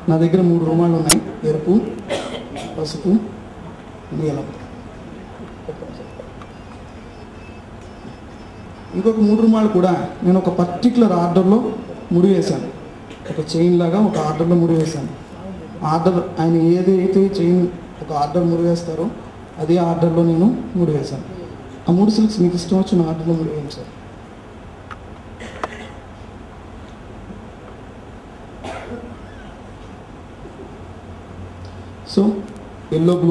నా దగ్గర మూడు రుమాలు ఉన్నాయి ఎరుపు పసుపు నీలం ఇంకొక మూడు రుమాలు కూడా నేను ఒక పర్టికులర్ ఆర్డర్లో ముడి వేశాను ఒక చైన్ లాగా ఒక ఆర్డర్లో ముడి వేశాను ఆర్డర్ ఆయన ఏదైతే చైన్ ఒక ఆర్డర్ ముడి వేస్తారో అదే ఆర్డర్లో నేను ముడి వేశాను ఆ మూడు సిల్క్స్ మీకు ఇష్టం వచ్చిన ఆర్డర్లో ముడి వేయండి sir so yellow blue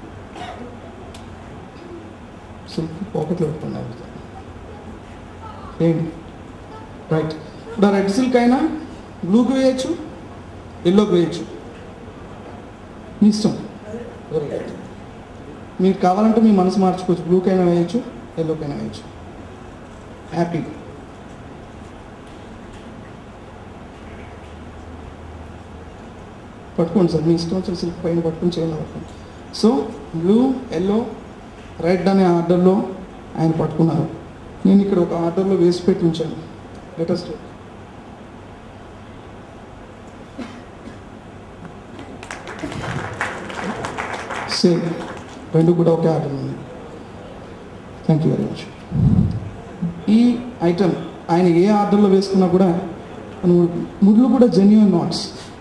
silk పాకెట్లో పెట్టుకున్నాను ఏంటి రైట్ ఇప్పుడు రెడ్ సిల్క్ అయినా బ్లూకి వేయచ్చు ఎల్లోకి వేయచ్చు మీ ఇష్టం వెరీ గుడ్ మీకు కావాలంటే మీ మనసు మార్చుకోవచ్చు బ్లూకి అయినా వేయచ్చు ఎల్లోకి అయినా వేయచ్చు హ్యాపీ పట్టుకోండి సార్ మీ ఇష్టం వచ్చిన సిల్క్ పైన పట్టుకుని చేయాలి పట్టుకోండి సో బ్లూ ఎల్లో రెడ్ అనే ఆర్డర్లో ఆయన పట్టుకున్నారు నేను ఇక్కడ ఒక ఆర్డర్లో వేసి పెట్టి ఉంచాను లేటెస్ట్ సేమ్ రెండు కూడా ఒకే ఆర్డర్ ఉంది థ్యాంక్ యూ వెరీ మచ్ ఈ ఐటమ్ ఆయన ఏ ఆర్డర్లో వేసుకున్నా కూడా ముళ్ళు కూడా జెన్యున్ నాట్స్